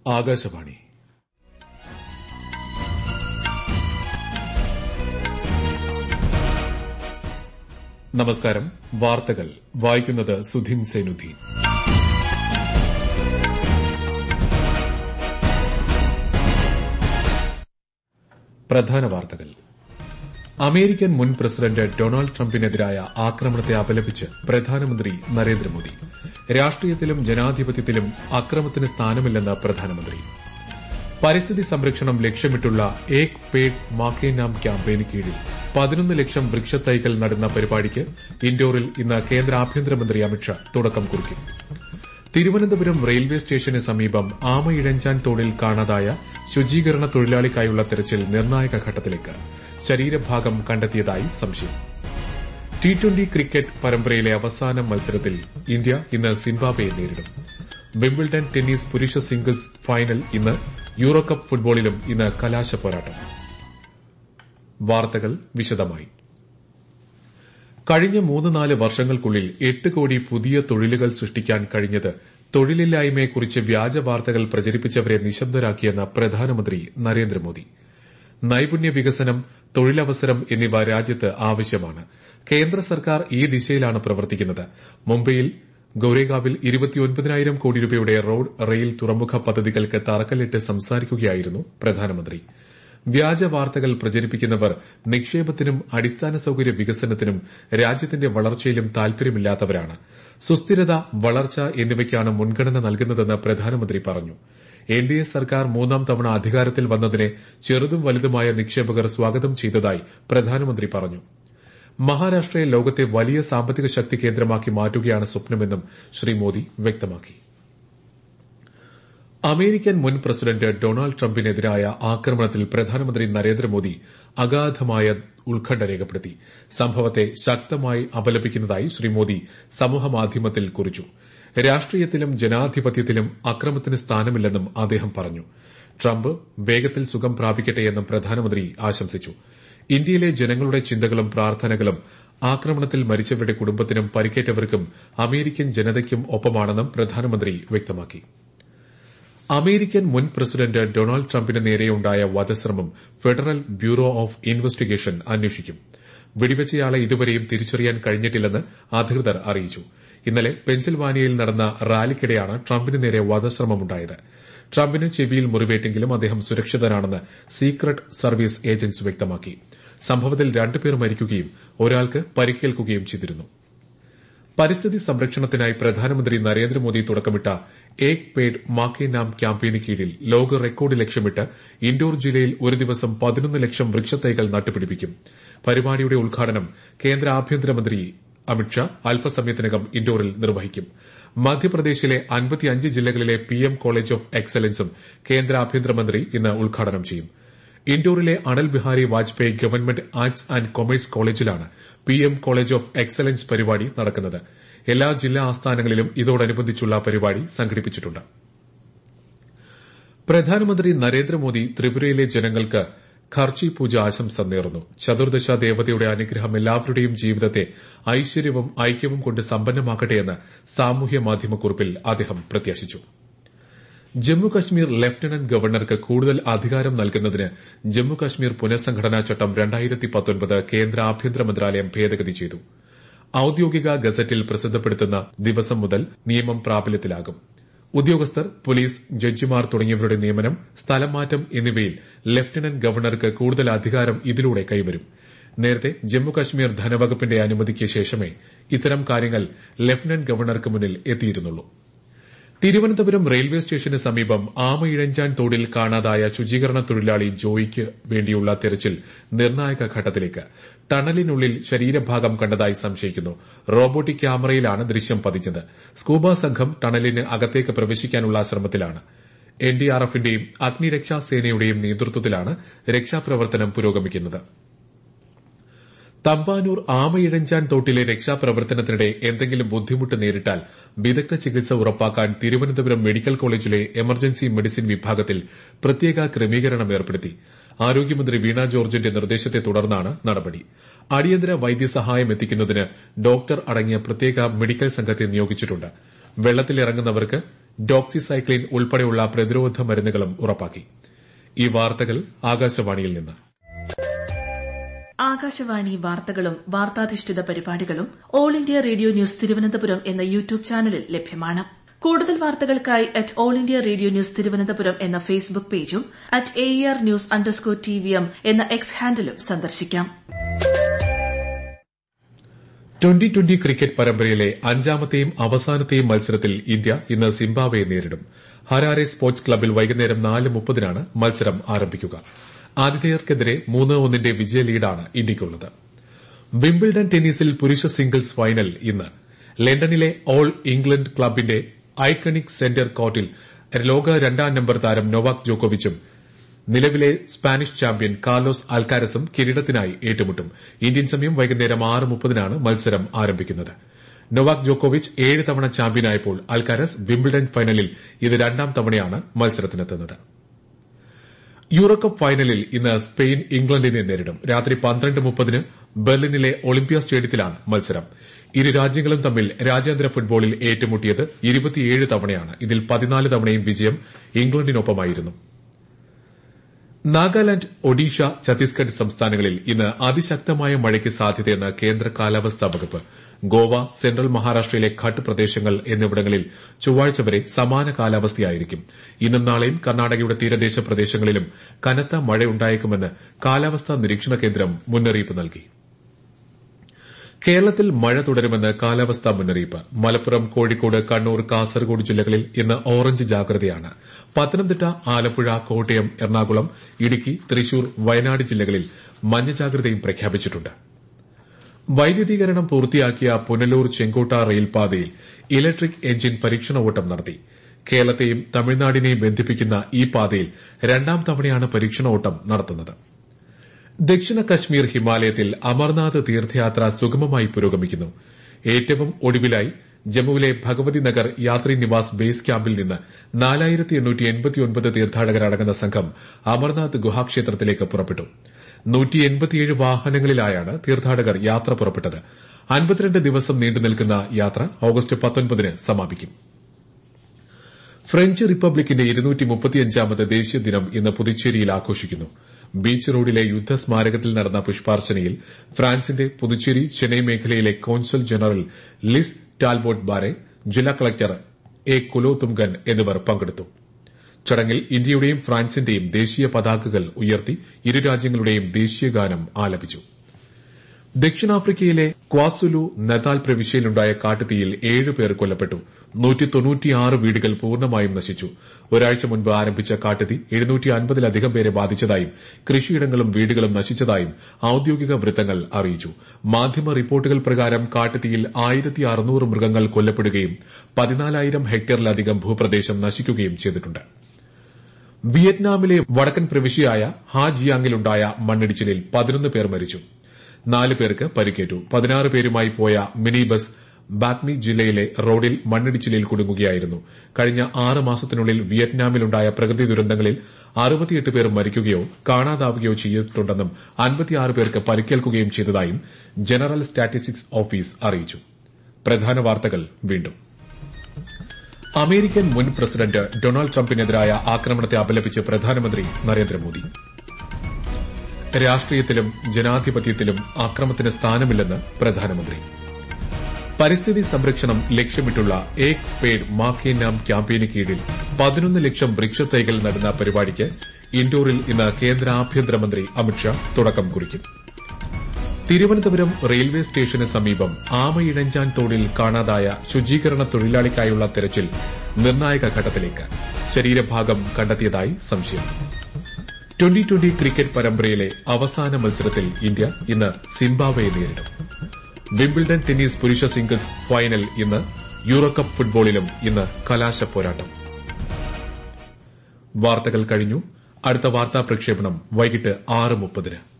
ആകാശവാണി നമസ്കാരം വാർത്തകൾ വായിക്കുന്നത് സുധിൻ സേനുദ്ദീൻ പ്രധാന വാർത്തകൾ അമേരിക്കൻ മുൻ പ്രസിഡന്റ് ഡൊണാൾഡ് ട്രംപിനെതിരായ ആക്രമണത്തെ അപലപിച്ച് പ്രധാനമന്ത്രി നരേന്ദ്രമോദി രാഷ്ട്രീയത്തിലും ജനാധിപത്യത്തിലും അക്രമത്തിന് സ്ഥാനമില്ലെന്ന് പ്രധാനമന്ത്രി പരിസ്ഥിതി സംരക്ഷണം ലക്ഷ്യമിട്ടുള്ള ഏക് പേഡ് മാക്കേ നാം ക്യാമ്പയിന് കീഴിൽ പതിനൊന്ന് ലക്ഷം വൃക്ഷത്തൈകൾ നടുന്ന പരിപാടിക്ക് ഇൻഡോറിൽ ഇന്ന് കേന്ദ്ര ആഭ്യന്തരമന്ത്രി അമിത്ഷാ തുടക്കം കുറിക്കും തിരുവനന്തപുരം റെയിൽവേ സ്റ്റേഷന് സമീപം ആമയിഴഞ്ചാൻ തോടിൽ കാണാതായ ശുചീകരണ തൊഴിലാളിക്കായുള്ള തെരച്ചിൽ നിർണായക ഘട്ടത്തിലേക്ക് ശരീരഭാഗം കണ്ടെത്തിയതായി സംശയം ടി ട്വന്റി ക്രിക്കറ്റ് പരമ്പരയിലെ അവസാന മത്സരത്തിൽ ഇന്ത്യ ഇന്ന് സിംബാബ്വെയെ നേരിടും വിംബിൾഡൺ ടെന്നീസ് പുരുഷ സിംഗിൾസ് ഫൈനൽ ഇന്ന് യൂറോ കപ്പ് ഫുട്ബോളിലും ഇന്ന് കലാശ പോരാട്ടം വാർത്തകൾ വിശദമായി കഴിഞ്ഞ മൂന്ന് നാല് വർഷങ്ങൾക്കുള്ളിൽ എട്ട് കോടി പുതിയ തൊഴിലുകൾ സൃഷ്ടിക്കാൻ കഴിഞ്ഞത് തൊഴിലില്ലായ്മയെക്കുറിച്ച് വ്യാജ വാർത്തകൾ പ്രചരിപ്പിച്ചവരെ നിശബ്ദരാക്കിയെന്ന് പ്രധാനമന്ത്രി നരേന്ദ്രമോദി നൈപുണ്യ വികസനം തൊഴിലവസരം എന്നിവ രാജ്യത്ത് ആവശ്യമാണ് കേന്ദ്ര സർക്കാർ ഈ ദിശയിലാണ് പ്രവർത്തിക്കുന്നത് മുംബൈയിൽ ഗൌരേഗാവിൽ ഇരുപത്തിയൊൻപതിനായിരം കോടി രൂപയുടെ റോഡ് റെയിൽ തുറമുഖ പദ്ധതികൾക്ക് തറക്കല്ലിട്ട് സംസാരിക്കുകയായിരുന്നു പ്രധാനമന്ത്രി വ്യാജ വാർത്തകൾ പ്രചരിപ്പിക്കുന്നവർ നിക്ഷേപത്തിനും അടിസ്ഥാന സൌകര്യ വികസനത്തിനും രാജ്യത്തിന്റെ വളർച്ചയിലും താൽപര്യമില്ലാത്തവരാണ് സുസ്ഥിരത വളർച്ച എന്നിവയ്ക്കാണ് മുൻഗണന നൽകുന്നതെന്ന് പ്രധാനമന്ത്രി പറഞ്ഞു എൻഡിഎ സർക്കാർ മൂന്നാം തവണ അധികാരത്തിൽ വന്നതിനെ ചെറുതും വലുതുമായ നിക്ഷേപകർ സ്വാഗതം ചെയ്തതായി പ്രധാനമന്ത്രി പറഞ്ഞു മഹാരാഷ്ട്രയെ ലോകത്തെ വലിയ സാമ്പത്തിക ശക്തി കേന്ദ്രമാക്കി മാറ്റുകയാണ് സ്വപ്നമെന്നും ശ്രീ മോദി വ്യക്തമാക്കി അമേരിക്കൻ മുൻ പ്രസിഡന്റ് ഡൊണാൾഡ് ട്രംപിനെതിരായ ആക്രമണത്തിൽ പ്രധാനമന്ത്രി നരേന്ദ്രമോദി അഗാധമായ ഉത്കണ്ഠ രേഖപ്പെടുത്തി സംഭവത്തെ ശക്തമായി അപലപിക്കുന്നതായി ശ്രീ മോദി സമൂഹമാധ്യമത്തിൽ കുറിച്ചു രാഷ്ട്രീയത്തിലും ജനാധിപത്യത്തിലും അക്രമത്തിന് സ്ഥാനമില്ലെന്നും അദ്ദേഹം പറഞ്ഞു ട്രംപ് വേഗത്തിൽ സുഖം പ്രാപിക്കട്ടെയെന്നും പ്രധാനമന്ത്രി ആശംസിച്ചു ഇന്ത്യയിലെ ജനങ്ങളുടെ ചിന്തകളും പ്രാർത്ഥനകളും ആക്രമണത്തിൽ മരിച്ചവരുടെ കുടുംബത്തിനും പരിക്കേറ്റവർക്കും അമേരിക്കൻ ജനതയ്ക്കും ഒപ്പമാണെന്നും പ്രധാനമന്ത്രി വ്യക്തമാക്കി അമേരിക്കൻ മുൻ പ്രസിഡന്റ് ഡൊണാൾഡ് ട്രംപിന് നേരെയുണ്ടായ വധശ്രമം ഫെഡറൽ ബ്യൂറോ ഓഫ് ഇൻവെസ്റ്റിഗേഷൻ അന്വേഷിക്കും വെടിവെച്ചയാളെ ഇതുവരെയും തിരിച്ചറിയാൻ കഴിഞ്ഞിട്ടില്ലെന്ന് അധികൃതർ അറിയിച്ചു ഇന്നലെ പെൻസിൽവാനിയയിൽ നടന്ന റാലിക്കിടെയാണ് ട്രംപിന് നേരെ വധശ്രമമുണ്ടായത് ട്രംപിന് ചെവിയിൽ മുറിവേറ്റെങ്കിലും അദ്ദേഹം സുരക്ഷിതനാണെന്ന് സീക്രട്ട് സർവീസ് ഏജൻസി വ്യക്തമാക്കി സംഭവത്തിൽ രണ്ടുപേർ മരിക്കുകയും ഒരാൾക്ക് പരിക്കേൽക്കുകയും ചെയ്തിരുന്നു പരിസ്ഥിതി സംരക്ഷണത്തിനായി പ്രധാനമന്ത്രി നരേന്ദ്രമോദി തുടക്കമിട്ട ഏക് പേഡ് മാക്കേ നാം ക്യാമ്പയിന് കീഴിൽ ലോക റെക്കോർഡ് ലക്ഷ്യമിട്ട് ഇൻഡോർ ജില്ലയിൽ ഒരു ദിവസം പതിനൊന്ന് ലക്ഷം വൃക്ഷത്തൈകൾ നട്ടുപിടിപ്പിക്കും പരിപാടിയുടെ ഉദ്ഘാടനം കേന്ദ്ര ആഭ്യന്തരമന്ത്രി അമിത്ഷാ അല്പസമയത്തിനകം ഇൻഡോറിൽ നിർവഹിക്കും മധ്യപ്രദേശിലെ അൻപത്തിയഞ്ച് ജില്ലകളിലെ പിഎം കോളേജ് ഓഫ് എക്സലൻസും കേന്ദ്ര ആഭ്യന്തരമന്ത്രി ഇന്ന് ഉദ്ഘാടനം ചെയ്യും ഇൻഡോറിലെ Atal Bihari Vajpayee government arts and commerce കോളേജിലാണ് പിഎം കോളേജ് ഓഫ് എക്സലൻസ് പരിപാടി നടക്കുന്നത് എല്ലാ ജില്ലാ ആസ്ഥാനങ്ങളിലും ഇതോടനുബന്ധിച്ചുള്ള പരിപാടി സംഘടിപ്പിച്ചിട്ടുണ്ട് പ്രധാനമന്ത്രി നരേന്ദ്രമോദി ത്രിപുരയിലെ ജനങ്ങൾക്ക് ഖർച്ചി പൂജ ആശംസ നേർന്നു ചതുർദശ ദേവതയുടെ അനുഗ്രഹം എല്ലാവരുടെയും ജീവിതത്തെ ഐശ്വര്യവും ഐക്യവും കൊണ്ട് സമ്പന്നമാക്കട്ടെയെന്ന് സാമൂഹ്യ മാധ്യമക്കുറിപ്പിൽ അദ്ദേഹം പ്രത്യാശിച്ചു ജമ്മുകശ്മീർ ലഫ്റ്റനന്റ് ഗവർണർക്ക് കൂടുതൽ അധികാരം നൽകുന്നതിന് ജമ്മുകശ്മീർ പുനഃസംഘടനാ ചട്ടം കേന്ദ്ര ആഭ്യന്തര മന്ത്രാലയം ഭേദഗതി ചെയ്തു ഔദ്യോഗിക ഗസറ്റിൽ പ്രസിദ്ധപ്പെടുത്തുന്ന ദിവസം മുതൽ നിയമം പ്രാബല്യത്തിലാകും ഉദ്യോഗസ്ഥർ പോലീസ് ജഡ്ജിമാർ തുടങ്ങിയവരുടെ നിയമനം സ്ഥലംമാറ്റം എന്നിവയിൽ ലഫ്റ്റനന്റ് ഗവർണർക്ക് കൂടുതൽ അധികാരം ഇതിലൂടെ കൈവരും നേരത്തെ ജമ്മുകശ്മീർ ധനവകുപ്പിന്റെ അനുമതിക്ക് ശേഷമേ ഇത്തരം കാര്യങ്ങൾ ലഫ്റ്റനന്റ് ഗവർണർക്ക് മുന്നിൽ എത്തിയിരുന്നുള്ളൂ തിരുവനന്തപുരം റെയിൽവേ സ്റ്റേഷന് സമീപം ആമയിഴഞ്ചാൻ തോടിൽ കാണാതായ ശുചീകരണ തൊഴിലാളി ജോയിക്ക് വേണ്ടിയുള്ള തെരച്ചിൽ നിർണായക ഘട്ടത്തിലേക്ക് ടണലിനുള്ളിൽ ശരീരഭാഗം കണ്ടതായി സംശയിക്കുന്നു റോബോട്ടിക് ക്യാമറയിലാണ് ദൃശ്യം പതിച്ചത് സ്കൂബ സംഘം ടണലിന് അകത്തേക്ക് പ്രവേശിക്കാനുള്ള ശ്രമത്തിലാണ് എൻഡിആർഎഫിന്റെയും അഗ്നിരക്ഷാസേനയുടെയും നേതൃത്വത്തിലാണ് രക്ഷാപ്രവർത്തനം പുരോഗമിക്കുന്നത് തമ്പാനൂർ ആമയിഴഞ്ചാൻ തോട്ടിലെ രക്ഷാപ്രവർത്തനത്തിനിടെ എന്തെങ്കിലും ബുദ്ധിമുട്ട് നേരിട്ടാൽ വിദഗ്ധ ചികിത്സ ഉറപ്പാക്കാൻ തിരുവനന്തപുരം മെഡിക്കൽ കോളേജിലെ എമർജൻസി മെഡിസിൻ വിഭാഗത്തിൽ പ്രത്യേക ക്രമീകരണം ഏർപ്പെടുത്തി ആരോഗ്യമന്ത്രി വീണ ജോർജിന്റെ നിർദ്ദേശത്തെ തുടർന്നാണ് നടപടി അടിയന്തര വൈദ്യസഹായം എത്തിക്കുന്നതിന് ഡോക്ടർ അടങ്ങിയ പ്രത്യേക മെഡിക്കൽ സംഘത്തെ നിയോഗിച്ചിട്ടുണ്ട് വെള്ളത്തിലിറങ്ങുന്നവർക്ക് ഡോക്സിസൈക്ലിൻ ഉൾപ്പെടെയുള്ള പ്രതിരോധ മരുന്നുകളും ഉറപ്പാക്കി ഈ വാർത്തകൾ ആകാശവാണിയിൽ നിന്ന് ആകാശവാണി വാർത്തകളും വാർത്താധിഷ്ഠിത പരിപാടികളും all India radio news Thiruvananthapuram എന്ന യൂട്യൂബ് ചാനലിൽ ലഭ്യമാണ് കൂടുതൽ വാർത്തകൾക്കായി at all India radio news Thiruvananthapuram എന്ന ഫേസ്ബുക്ക് പേജും at A R news underscore T V M എന്ന എക്സ് ഹാൻഡിലും സന്ദർശിക്കാം ട്വന്റി ട്വന്റി ക്രിക്കറ്റ് പരമ്പരയിലെ അഞ്ചാമത്തെയും അവസാനത്തെയും മത്സരത്തിൽ ഇന്ത്യ ഇന്ന് സിംബാബ്വെയെ നേരിടും ഹരാരെ സ്പോർട്സ് ക്ലബിൽ വൈകുന്നേരം നാല് മുപ്പതിനാണ് മത്സരം ആരംഭിക്കുക ആതിഥേയർക്കെതിരെ മൂന്ന് ഒന്നിന്റെ വിജയ ലീഡാണ് ഇന്ത്യയ്ക്കുള്ളത് വിംബിൾഡൺ ടെന്നീസിൽ പുരുഷ സിംഗിൾസ് ഫൈനൽ ഇന്ന് ലണ്ടനിലെ ഓൾ ഇംഗ്ലണ്ട് ക്ലബിന്റെ ഐക്കണിക് സെന്റർ കോർട്ടിൽ ലോക രണ്ടാം നമ്പർ താരം നൊവാക് ജോക്കോവിച്ചും നിലവിലെ സ്പാനിഷ് ചാമ്പ്യൻ കാർലോസ് അൽക്കാരസും കിരീടത്തിനായി ഏറ്റുമുട്ടും ഇന്ത്യൻ സമയം വൈകുന്നേരം ആറ് മുപ്പതിനാണ് മത്സരം ആരംഭിക്കുന്നത് നൊവാക് ജോക്കോവിച്ച് ഏഴ് തവണ ചാമ്പ്യനായപ്പോൾ അൽക്കാരസ് വിംബിൾഡൺ ഫൈനലിൽ ഇത് രണ്ടാം തവണയാണ് മത്സരത്തിനെത്തുന്നത് യൂറോകപ്പ് ഫൈനലിൽ ഇന്ന് സ്പെയിൻ ഇംഗ്ലണ്ടിനെ നേരിടും രാത്രി പന്ത്രണ്ട് മുപ്പതിന് ബെർലിനിലെ ഒളിമ്പ്യ സ്റ്റേഡിയത്തിലാണ് മത്സരം ഇരു രാജ്യങ്ങളും തമ്മിൽ രാജ്യാന്തര ഫുട്ബോളിൽ ഏറ്റുമുട്ടിയത് ഇരുപത്തിയേഴ് തവണയാണ് ഇതിൽ പതിനാല് തവണയും വിജയം ഇംഗ്ലണ്ടിനൊപ്പമായിരുന്നു നാഗാലാന്റ് ഒഡീഷ ഛത്തീസ്ഗഡ് സംസ്ഥാനങ്ങളിൽ ഇന്ന് അതിശക്തമായ മഴയ്ക്ക് സാധ്യതയെന്ന് കേന്ദ്ര കാലാവസ്ഥാ വകുപ്പ് ഗോവ സെൻട്രൽ മഹാരാഷ്ട്രയിലെ ഘട്ട് പ്രദേശങ്ങൾ എന്നിവിടങ്ങളിൽ ചൊവ്വാഴ്ച വരെ സമാന കാലാവസ്ഥയായിരിക്കും ഇന്നും നാളെയും കർണാടകയുടെ തീരദേശ പ്രദേശങ്ങളിലും കനത്ത മഴയുണ്ടായേക്കുമെന്ന് കാലാവസ്ഥാ നിരീക്ഷണ കേന്ദ്രം മുന്നറിയിപ്പ് നൽകി കേരളത്തിൽ മഴ തുടരുമെന്ന് കാലാവസ്ഥാ മുന്നറിയിപ്പ് മലപ്പുറം കോഴിക്കോട് കണ്ണൂർ കാസർഗോഡ് ജില്ലകളിൽ ഇന്ന് ഓറഞ്ച് ജാഗ്രതയാണ് പത്തനംതിട്ട ആലപ്പുഴ കോട്ടയം എറണാകുളം ഇടുക്കി തൃശൂർ വയനാട് ജില്ലകളിൽ മഞ്ഞ ജാഗ്രതയും പ്രഖ്യാപിച്ചിട്ടുണ്ട് വൈദ്യുതീകരണം പൂർത്തിയാക്കിയ പുനലൂർ ചെങ്കോട്ട റെയിൽപാതയിൽ ഇലക്ട്രിക് എഞ്ചിൻ പരീക്ഷണ ഓട്ടം നടത്തി കേരളത്തെയും തമിഴ്നാടിനെയും ബന്ധിപ്പിക്കുന്ന ഈ പാതയിൽ രണ്ടാം തവണയാണ് പരീക്ഷണ ഓട്ടം നടത്തുന്നത് ദക്ഷിണ കശ്മീർ ഹിമാലയത്തിൽ അമർനാഥ് തീർത്ഥയാത്ര സുഗമമായി പുരോഗമിക്കുന്നു ഏറ്റവും ഒടുവിലായി ജമ്മുവിലെ ഭഗവതി നഗർ യാത്രി നിവാസ് ബേസ് ക്യാമ്പിൽ നിന്ന് നാലായിരത്തി എണ്ണൂറ്റി എൺപത്തിയൊൻപത് തീർത്ഥാടകരടങ്ങുന്ന സംഘം അമർനാഥ് ഗുഹാക്ഷേത്രത്തിലേക്ക് പുറപ്പെട്ടു നൂറ്റി എൺപത്തിയേഴ് വാഹനങ്ങളിലായാണ് തീർത്ഥാടകർ യാത്ര പുറപ്പെട്ടത് അൻപത്തിരണ്ട് ദിവസം നീണ്ടുനിൽക്കുന്ന യാത്ര ഓഗസ്റ്റ് പത്തൊൻപതിന് സമാപിക്കും ഫ്രഞ്ച് റിപ്പബ്ലിക്കിന്റെ ഇരുന്നൂറ്റി മുപ്പത്തിയഞ്ചാമത് ദേശീയ ദിനം ഇന്ന് പുതുച്ചേരിയിൽ ആഘോഷിക്കുന്നു ബീച്ച് റോഡിലെ യുദ്ധസ്മാരകത്തിൽ നടന്ന പുഷ്പാർച്ചനയിൽ ഫ്രാൻസിന്റെ പുതുച്ചേരി ചെന്നൈ മേഖലയിലെ consul general Liz Talbot Barre ജില്ലാ കളക്ടർ എ കുലോതുംഗൻ എന്നിവർ പങ്കെടുത്തു ചടങ്ങിൽ ഇന്ത്യയുടെയും ഫ്രാൻസിന്റെയും ദേശീയ പതാകകൾ ഉയർത്തി ഇരു രാജ്യങ്ങളുടെയും ദേശീയഗാനം ആലപിച്ചു ദക്ഷിണാഫ്രിക്കയിലെ ക്വാസുലു നതാൽ പ്രവിശ്യയിലുണ്ടായ കാട്ടുതീയിൽ ഏഴ് പേർ കൊല്ലപ്പെട്ടു വീടുകൾ പൂർണ്ണമായും നശിച്ചു ഒരാഴ്ച മുൻപ് ആരംഭിച്ച കാട്ടുതീ എഴുന്നൂറ്റി അൻപതിലധികം പേരെ ബാധിച്ചതായും കൃഷിയിടങ്ങളും വീടുകളും നശിച്ചതായും ഔദ്യോഗിക വൃത്തങ്ങൾ അറിയിച്ചു മാധ്യമ റിപ്പോർട്ടുകൾ പ്രകാരം കാട്ടുതീയിൽ ആയിരത്തി അറുന്നൂറ് മൃഗങ്ങൾ കൊല്ലപ്പെടുകയും പതിനാലായിരം ഹെക്ടറിലധികം ഭൂപ്രദേശം നശിക്കുകയും ചെയ്തിട്ടുണ്ട് വിയറ്റ്നാമിലെ വടക്കൻ പ്രവിശ്യയായ ഹാജിയാങ്ങിലുണ്ടായ മണ്ണിടിച്ചിലിൽ പതിനൊന്ന് പേർ മരിച്ചു നാല് പേർക്ക് പരിക്കേറ്റു പതിനാറ് പേരുമായി പോയ മിനി ബസ് ബാഗ്മി ജില്ലയിലെ റോഡിൽ മണ്ണിടിച്ചിലിൽ കുടുങ്ങുകയായിരുന്നു കഴിഞ്ഞ ആറ് മാസത്തിനുള്ളിൽ വിയറ്റ്നാമിലുണ്ടായ പ്രകൃതി ദുരന്തങ്ങളിൽ അറുപത്തിയെട്ട് പേർ മരിക്കുകയോ കാണാതാവുകയോ ചെയ്തിട്ടുണ്ടെന്നും അൻപത്തിയാറ് പേർക്ക് പരിക്കേൽക്കുകയും ചെയ്തതായും ജനറൽ സ്റ്റാറ്റിസ്റ്റിക്സ് ഓഫീസ് അറിയിച്ചു പ്രധാന വാർത്തകൾ വീണ്ടും അമേരിക്കൻ മുൻ പ്രസിഡന്റ് ഡൊണാൾഡ് ട്രംപിനെതിരായ ആക്രമണത്തെ അപലപിച്ച് പ്രധാനമന്ത്രി നരേന്ദ്രമോദി രാഷ്ട്രീയത്തിലും ജനാധിപത്യത്തിലും അക്രമത്തിന് സ്ഥാനമില്ലെന്ന് പ്രധാനമന്ത്രി പരിസ്ഥിതി സംരക്ഷണം ലക്ഷ്യമിട്ടുള്ള ഏക് പേഡ് മാ കെ നാം ക്യാമ്പയിന് കീഴിൽ പതിനൊന്ന് ലക്ഷം വൃക്ഷത്തൈകൾ നടുന്ന പരിപാടിക്ക് ഇൻഡോറിൽ ഇന്ന് കേന്ദ്ര ആഭ്യന്തരമന്ത്രി അമിത്ഷാ തുടക്കം കുറിക്കും തിരുവനന്തപുരം റെയിൽവേ സ്റ്റേഷന് സമീപം ആമയിഴഞ്ചാൻ തോടിൽ കാണാതായ ശുചീകരണ തൊഴിലാളിക്കായുള്ള തെരച്ചിൽ നിർണായക ഘട്ടത്തിലേക്ക് ശരീരഭാഗം കണ്ടെത്തിയതായി സംശയം ട്വന്റി ട്വന്റി ക്രിക്കറ്റ് പരമ്പരയിലെ അവസാന മത്സരത്തിൽ ഇന്ത്യ ഇന്ന് സിംബാബ്വെയെ നേരിടും വിംബിൾഡൺ ടെന്നീസ് പുരുഷ സിംഗിൾസ് ഫൈനൽ ഇന്ന് യൂറോകപ്പ് ഫുട്ബോളിലും ഇന്ന് കലാശ പോരാട്ടം വാർത്തകൾ കഴിഞ്ഞു അടുത്ത വാർത്താ പ്രക്ഷേപണം വൈകിട്ട് ആറ് മുപ്പതിന്